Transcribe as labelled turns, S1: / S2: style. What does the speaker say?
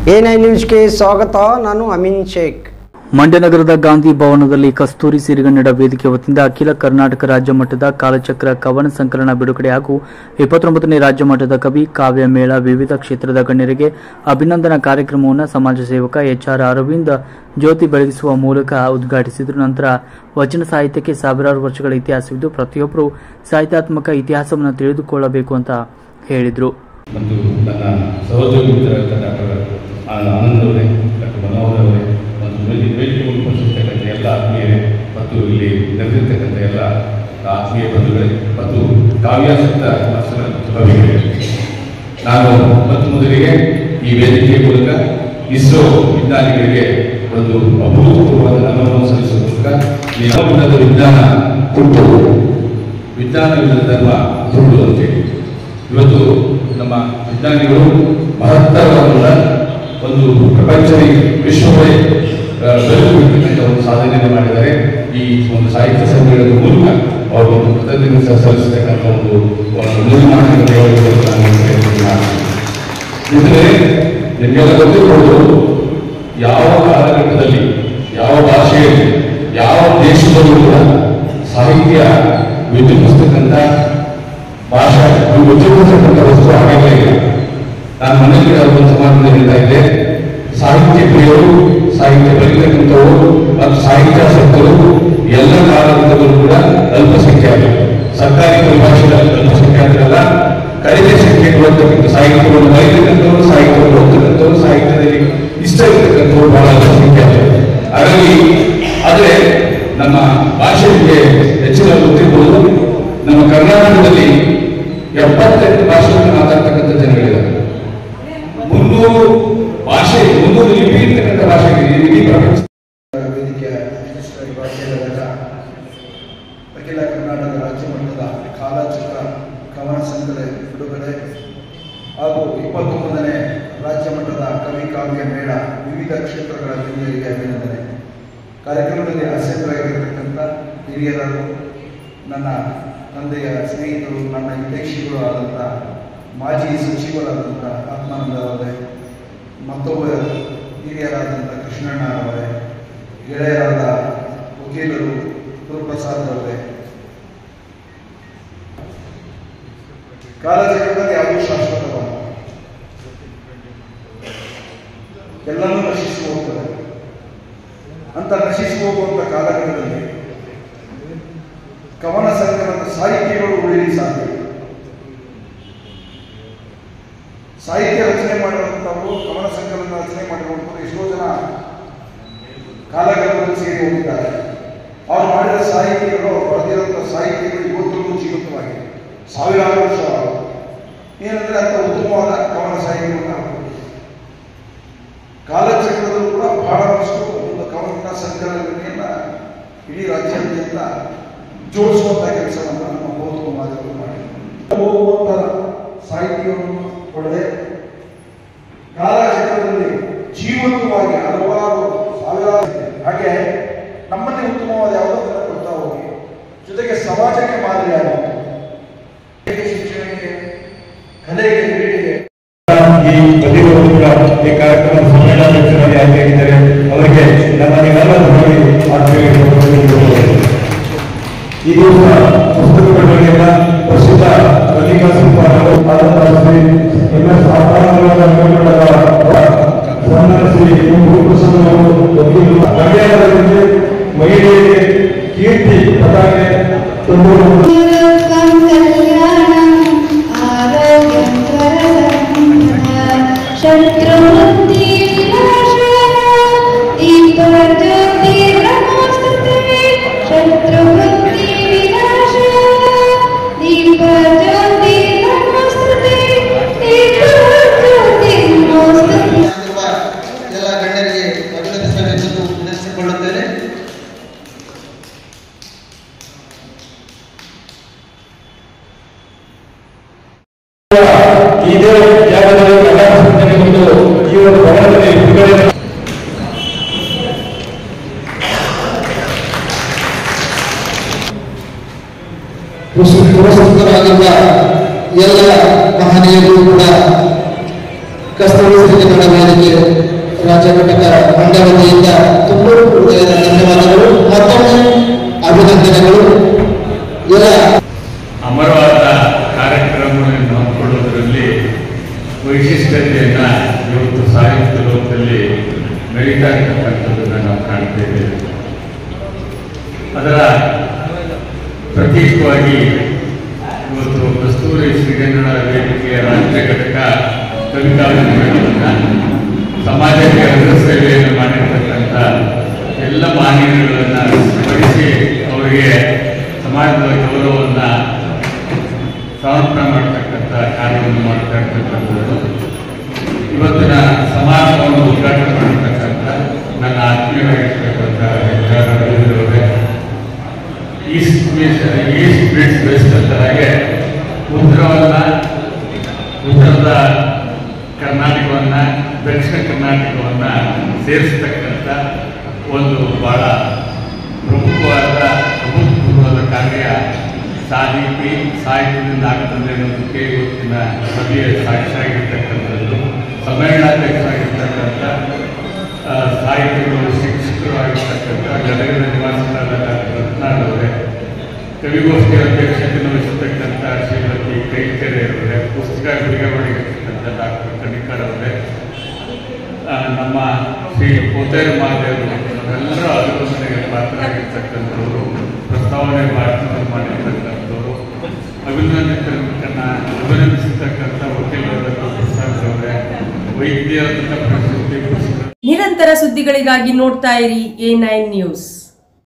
S1: N I ನ್ಯೂಸ್ಗೆ ಸ್ವಾಗತ ನಾನು ಅಮೀನ್ ಶೇಖ್
S2: ಮಂಡ್ಯ ನಗರದ ಗಾಂಧಿ ಭವನದಲ್ಲಿ ಕಸ್ತೂರಿ ಸಿರಿಗನ್ನಡ ವೇದಿಕೆ ವತಿಯಿಂದ ಅಖಿಲ ಕರ್ನಾಟಕ ರಾಜ್ಯ ಮಟ್ಟದ ಕಾಲಚಕ್ರ ಕವನ ಸಂಕಲನ ಬಿಡುಗಡೆ ಹಾಗೂ ಇಪ್ಪತ್ತೊಂಬತ್ತನೇ ರಾಜ್ಯ ಮಟ್ಟದ ಕವಿ ಕಾವ್ಯ ಮೇಳ ವಿವಿಧ ಕ್ಷೇತ್ರದ ಗಣ್ಯರಿಗೆ ಅಭಿನಂದನಾ ಕಾರ್ಯಕ್ರಮವನ್ನು ಸಮಾಜ ಸೇವಕ ಎಚ್ಆರ್ ಅರವಿಂದ್ ಜ್ಯೋತಿ ಬೆಳಗಿಸುವ ಮೂಲಕ ಉದ್ಘಾಟಿಸಿದರು ನಂತರ ವಚನ ಸಾಹಿತ್ಯಕ್ಕೆ ಸಾವಿರಾರು ವರ್ಷಗಳ ಇತಿಹಾಸವಿದ್ದು ಪ್ರತಿಯೊಬ್ಬರು ಸಾಹಿತ್ಯಾತ್ಮಕ ಇತಿಹಾಸವನ್ನು ತಿಳಿದುಕೊಳ್ಳಬೇಕು ಅಂತ ಹೇಳಿದರು
S3: ಮತ್ತು ನನ್ನ ಸಹೋದ್ಯೋಗಿ ಮಿತ್ರರಾದ ಡಾಕ್ಟರ್ ಆನಂದ್ ಅವರೇ ಡಾಕ್ಟರ್ ಮನೋಹರ್ ಅವರೇ ಮತ್ತು ವೇದಿ ವೇದಿಕೆ ಉಪಸ್ಥಿತಕ್ಕಂಥ ಎಲ್ಲ ಆತ್ಮೀಯರೇ ಮತ್ತು ಇಲ್ಲಿ ನೆರೆದಿರ್ತಕ್ಕಂಥ ಎಲ್ಲ ಆತ್ಮೀಯ ಬಂಧುಗಳೇ ಮತ್ತು ಕಾವ್ಯಾಸಕ್ತ ವಾಸ್ತವ ಕವಿಗಳೇ ನಾನು ಮತ್ತು ಮೊದಲಿಗೆ ಈ ವೇದಿಕೆಯ ಮೂಲಕ ಇಸ್ರೋ ವಿಜ್ಞಾನಿಗಳಿಗೆ ಒಂದು ಅಭೂತಪೂರ್ವವಾದ ನಮನವನ್ನು ಸಲ್ಲಿಸುವ ಮೂಲಕ ಈ ನವಗುಣದ ವಿಜ್ಞಾನ ಹುಟ್ಟು ವಿಜ್ಞಾನವಿಲ್ಲದ ಧರ್ಮ ಹುಟ್ಟು ಅಂತೇಳಿ ಇವತ್ತು ನಮ್ಮ ವಿಜ್ಞಾನಿಗಳು ಮಹತ್ತರವಾದ ಒಂದು ಪ್ರಪಂಚವೇ ವಿಶ್ವವೇ ಆ, ಬೆಳಗುವಿರ್ತಕ್ಕಂಥ ಒಂದು ಸಾಧನೆಯನ್ನು ಮಾಡಿದ್ದಾರೆ ಈ ಒಂದು ಸಾಹಿತ್ಯ ಸಮ್ಮೇಳನದ ಮೂಲಕ ಅವರು ಒಂದು ಕೃತಜ್ಞತೆ ಸಹ ಸಲ್ಲಿಸತಕ್ಕಂಥ ಒಂದು ಒಂದು ನಿರ್ಮಾಣವನ್ನು ಹೇಳಬೇಕು ನಾನು ಪ್ರಯತ್ನ ಮಾಡ್ತೀನಿ. ಇದ್ರೆ ನಿಮಗೆಲ್ಲ ಗೊತ್ತಿರ್ಬೋದು ಯಾವ ಕಾಲಘಟ್ಟದಲ್ಲಿ ಯಾವ ಭಾಷೆಯಲ್ಲಿ ಯಾವ ದೇಶದಲ್ಲೂ ಕೂಡ ಸಾಹಿತ್ಯ ವಿಜೃಂಭಿಸ್ತಕ್ಕಂಥ ಭಾಷಾ ವಿಜೃಂಭಿಸ್ತಕ್ಕಂಥ ವಸ್ತು ಆಗಲೇ ಇಲ್ಲ ನಾನು ಮನೆಯಲ್ಲಿ ಒಂದು ಸಮಾಜದಲ್ಲಿ ಹೇಳ್ತಾ ಇದ್ದೆ ಸಾಹಿತ್ಯ ಪ್ರಿಯರು ಸಾಹಿತ್ಯ ಬರೀತಕ್ಕಂಥವರು ಮತ್ತು ಸಾಹಿತ್ಯಾಸಕ್ತರು ಎಲ್ಲ ಕಾಲಘಟ್ಟದಲ್ಲೂ ಕೂಡ ಅಲ್ಪಸಂಖ್ಯಾತರು ಸರ್ಕಾರಿ ಪರಿಭಾಷೆಯಲ್ಲಿ ಅಲ್ಪಸಂಖ್ಯಾತರಲ್ಲ ಕಡಿಮೆ ಸಂಖ್ಯೆ ಕೊಡ್ತಕ್ಕಂಥ ಸಾಹಿತ್ಯವನ್ನು ಬರೀತಕ್ಕಂಥವ್ರು ಸಾಹಿತ್ಯವನ್ನು ಓದ್ತಕ್ಕಂಥವ್ರು ಸಾಹಿತ್ಯದಲ್ಲಿ ಇಷ್ಟ ಇರ್ತಕ್ಕಂಥವ್ರು ಬಹಳ ಅಲ್ಪಸಂಖ್ಯಾತರು ಹಾಗಾಗಿ ಆದರೆ ನಮ್ಮ ಭಾಷೆಗೆ ಹೆಚ್ಚಿನ ಗೊತ್ತಿರ್ಬೋದು ನಮ್ಮ ಕರ್ನಾಟಕದಲ್ಲಿ ಎಪ್ಪತ್ತೆಂಟು ಭಾಷೆಗಳನ್ನು ಮಾತಾಡ್ತಕ್ಕಂಥ ಜನಗಳಿದ್ದಾರೆ ಮುನ್ನೂರು ಭಾಷೆ ಮುನ್ನೂರು ಲಿಪಿ ಇರ್ತಕ್ಕಂಥ ಭಾಷೆ ಇಡೀ ಪ್ರಪಂಚ
S4: ವೇದಿಕೆಯ ವಿಶಿಷ್ಟ ವಿಭಾಗೀಯರಾದ ಅಖಿಲ ಕರ್ನಾಟಕ ರಾಜ್ಯ ಮಟ್ಟದ ಕಾಲಚಕ್ರ ಕವನ ಸಂಕಲೆ ಬಿಡುಗಡೆ ಹಾಗೂ ಇಪ್ಪತ್ತೊಂಬತ್ತನೇ ರಾಜ್ಯ ಮಟ್ಟದ ಕವಿ ಕಾವ್ಯ ಮೇಳ ವಿವಿಧ ಕ್ಷೇತ್ರಗಳ ಗಣ್ಯರಿಗೆ ಅಭಿನಂದನೆ ಕಾರ್ಯಕ್ರಮದಲ್ಲಿ ಆಸಕ್ತರಾಗಿರ್ತಕ್ಕಂಥ ಹಿರಿಯರರು ನನ್ನ ತಂದೆಯ ಸ್ನೇಹಿತರು ನನ್ನ ಹಿತೈಷಿಗಳು ಆದಂಥ ಮಾಜಿ ಸಚಿವರಾದಂಥ ಆತ್ಮಾನಂದ ಅವರೇ ಮತ್ತೊಬ್ಬ ಹಿರಿಯರಾದಂಥ ಕೃಷ್ಣಣ್ಣ ಅವರೇ ಗೆಳೆಯರಾದ ವಕೀಲರು ಗುರುಪ್ರಸಾದ್ ಅವರೇ ಕಾಲಚಕ್ರದಲ್ಲಿ ಯಾವುದೂ ಶಾಶ್ವತವಲ್ಲ ಎಲ್ಲನೂ ನಶಿಸಿ ಹೋಗ್ತದೆ ಅಂತ ನಶಿಸಿ ಹೋಗುವಂಥ ಕಾಲಘಟ್ಟದಲ್ಲಿ ಕವನ ಸಂಕಲನದ ಸಾಹಿತ್ಯಗಳು ಉಳಿಯಲಿ ಸಾಧ್ಯ ಸಾಹಿತ್ಯ ರಚನೆ ಮಾಡಿರುವಂಥವರು ಕವನ ಸಂಕಲನ ರಚನೆ ಮಾಡಿರುವಂಥವ್ರು ಎಷ್ಟೋ ಜನ ಕಾಲಘಟ್ಟದಲ್ಲಿ ಸೇರಿ ಹೋಗಿದ್ದಾರೆ ಅವ್ರು ಮಾಡಿದ ಸಾಹಿತ್ಯಗಳು ಅವ್ರು ಬರೆದಿರುವಂಥ ಸಾಹಿತ್ಯಗಳು ಇವತ್ತೂ ಜೀವಂತವಾಗಿದೆ ಸಾವಿರಾರು ವರ್ಷ ಏನಂದ್ರೆ ಅಂತ ಉತ್ತಮವಾದ ಕವನ ಸಾಹಿತ್ಯವನ್ನು ನಾವು ಕಾಲಚಕ್ರದಲ್ಲೂ ಕೂಡ ಬಹಳಷ್ಟು ಒಂದು ಕವನ ಸಂಕಲನೆಯನ್ನ ಇಡೀ ರಾಜ್ಯಾದ್ಯಂತ ಜೋಡಿಸುವಂತ ಕೆಲಸವನ್ನು ನಮ್ಮ ಗೌತಮ ಮಾಧವರು ಮಾಡಿದ್ದಾರೆ ಹೋಗುವಂತ ಸಾಹಿತ್ಯವನ್ನು ಕೊಡದೆ ಕಾಲಚಕ್ರದಲ್ಲಿ ಜೀವಂತವಾಗಿ ಹಲವಾರು ಸಾವಿರಾರು ಇದೆ. ಹಾಗೆ ನಮ್ಮಲ್ಲಿ ಉತ್ತಮವಾದ ಯಾವುದೋ ಕೊಡ್ತಾ ಹೋಗಿ ಜೊತೆಗೆ ಸಮಾಜಕ್ಕೆ ಮಾದರಿಯಾಗಿ ಶಿಕ್ಷಣಕ್ಕೆ ಕಲೆಗೆ ಕ್ರೀಡೆಗೆ
S5: ಈ ಪ್ರತಿಯೊಬ್ಬರು ಕೂಡ ಈ ಕಾರ್ಯಕ್ರಮ ಸಮ್ಮೇಳನಾಧ್ಯಕ್ಷರಾಗಿ ಆಯ್ಕೆಯಾಗಿದ್ದಾರೆ ಅವರಿಗೆ ನನ್ನ ನಿಮ್ಮೆಲ್ಲರ ಪರವಾಗಿ ಆತ್ಮೀಯ ಈ ದಿವಸ ಪುಸ್ತಕ ಬಿಡುಗಡೆಯನ್ನ ಪ್ರಸಿದ್ಧ ಮಲ್ಲಿಕಾ ಸಿಂಪಾರರು ಆದಂತಹ ಶ್ರೀ ಎಂ ಎಸ್ ಸನ್ಮಾನ ಶ್ರೀ ಎಂ ಗುರುಪ್ರಸಾದ್ ಅವರು ವಕೀಲರು ಕಲ್ಯಾಣದಲ್ಲಿ ಮಹಿಳೆಯರಿಗೆ ಕೀರ್ತಿ ಪತಾಕೆ ತುಂಬುವುದು
S6: लोकं कल्याणम् आरोग्यं शत्रुबुद्धिविनाशाय दीपज्योतिर्नमोस्तुते शत्रुबुद्धिविनाशाय दीपज्योतिर्नमोस्तुते दीपज्योतिर्नमोस्तुते
S7: ಆಗಿರುವ ಎಲ್ಲ ಗಣ್ಯರಿಗೆ ಅಭಿನಂದಿಸಬೇಕೆಂದು ವಿನಂತಿಸಿಕೊಳ್ಳುತ್ತೇನೆ
S5: ಇದೇ ಜಾಗದಲ್ಲಿ ಕನ್ನಡ ಸಂಘಟನೆ ಒಂದು ಈ ಒಂದು ಭವನದಲ್ಲಿ ಬಿಡುಗಡೆ
S7: ಪುರಸ್ಕೃತರಾಗಿರುವ ಎಲ್ಲ ಮಹನೀಯರು ಕೂಡ ಕಸ್ತೂರಿ ಶ್ರೀಕರಣ ವೇದಿಕೆ ರಾಜ್ಯ ಘಟಕ ಮಂಡ ವತಿಯಿಂದ ತುಂಬ ಹೃದಯದ ಧನ್ಯವಾದಗಳು ಮತ್ತೊಮ್ಮೆ ಅಭಿನಂದನೆಗಳು ಎಲ್ಲ
S3: ಅಮರವಾದ ಕಾರ್ಯಕ್ರಮಗಳನ್ನು ಹಮ್ಮಿಕೊಳ್ಳುವುದರಲ್ಲಿ ವೈಶಿಷ್ಟ್ಯತೆಯನ್ನು ಇವತ್ತು ಸಾಹಿತ್ಯ ಲೋಕದಲ್ಲಿ ನಡೀತಾ ಇರ್ತಕ್ಕಂಥದ್ದನ್ನು ನಾವು ಕಾಣ್ತೇವೆ ಅದರ ಪ್ರತೀಕವಾಗಿ ಇವತ್ತು ಕಸ್ತೂರಿ ಶ್ರೀಗನ್ನಡ ವೇದಿಕೆಯ ರಾಜ್ಯ ಘಟಕ ಕವಿತಾಭಿಮಾನವನ್ನು ಸಮಾಜಕ್ಕೆ ಅಗ್ರ ಸೇವೆಯನ್ನು ಮಾಡಿರ್ತಕ್ಕಂಥ ಎಲ್ಲ ಮಾನ್ಯಗಳನ್ನು ಸ್ಮರಿಸಿ ಅವರಿಗೆ ಸಮಾಜದ ಗೌರವವನ್ನು ಸಮರ್ಪಣೆ ಮಾಡ್ತಕ್ಕಂಥ ಕಾರ್ಯವನ್ನು ಮಾಡ್ತಾ ಇರ್ತಕ್ಕಂಥದ್ದು ಇವತ್ತಿನ ಸಮಾರಂಭವನ್ನು ಉದ್ಘಾಟನೆ ಮಾಡಿರ್ತಕ್ಕಂಥ ನನ್ನ ಆತ್ಮೀಯವಾಗಿರ್ತಕ್ಕಂಥ ವಿಚಾರ ರವೀಂದ್ರವರೇ east means east means west ಅಂತ ಹಾಗೆ ಉತ್ತರವನ್ನ ಉತ್ತರದ ಕರ್ನಾಟಕವನ್ನ ದಕ್ಷಿಣ ಕರ್ನಾಟಕವನ್ನ ಸೇರಿಸ್ತಕ್ಕಂಥ ಒಂದು ಬಹಳ ಪ್ರಮುಖವಾದ ಅಭೂತಪೂರ್ವವಾದ ಕಾರ್ಯ ಸಾಹಿತಿ ಸಾಹಿತ್ಯದಿಂದ ಆಗ್ತದೆ ಅನ್ನೋದಕ್ಕೆ ಇವತ್ತಿನ ಸಭೆಯ ಸಾಕ್ಷಿಯಾಗಿರ್ತಕ್ಕಂಥದ್ದು ಸಮ್ಮೇಳನಾಧ್ಯಕ್ಷರಾಗಿರ್ತಕ್ಕಂಥ ಆ, ಸಾಹಿತಿಗಳು ಶಿಕ್ಷಕರು ಆಗಿರ್ತಕ್ಕಂಥ ಗದಗದ ನಿವಾಸಿಗಳಾದ ರತ್ನಾಳವರೇ ಕವಿಗೋಷ್ಠಿ ಅಧ್ಯಕ್ಷತೆಯನ್ನು ವಹಿಸತಕ್ಕಂಥ ಶ್ರೀಮತಿ ಕೈಕೆರೆ ಅವರೇ ಪುಸ್ತಕ ಬಿಡುಗಡೆ ಮಾಡಿರ್ತಕ್ಕಂಥ ಡಾಕ್ಟರ್ ಕಣಿಕರ್ ಅವರೇ ಆ, ನಮ್ಮ ಶ್ರೀ ಪೋತೇರ ಮಹಾದೇವರು ಅವರೆಲ್ಲರೂ ಅಭಿನಂದನೆಗೆ ಪಾತ್ರರಾಗಿರ್ತಕ್ಕಂಥವರು ಪ್ರಸ್ತಾವನೆ ಭಾಷಣ ಮಾಡಿರ್ತಕ್ಕಂಥವರು ಅಭಿನಂದಿತರನ್ನ ಅಭಿನಂದಿಸತಕ್ಕಂಥ ವಕೀಲರಾದ ಪ್ರಸಾದ್ ಅವರೇ ವೈದ್ಯರ ಪ್ರಶಸ್ತಿ ಪುರಸ್ಕೃತ
S8: ನಿರಂತರ ಸುದ್ದಿಗಳಿಗಾಗಿ ನೋಡ್ತಾ ಇರಿ ಎ ನೈನ್ ನ್ಯೂಸ್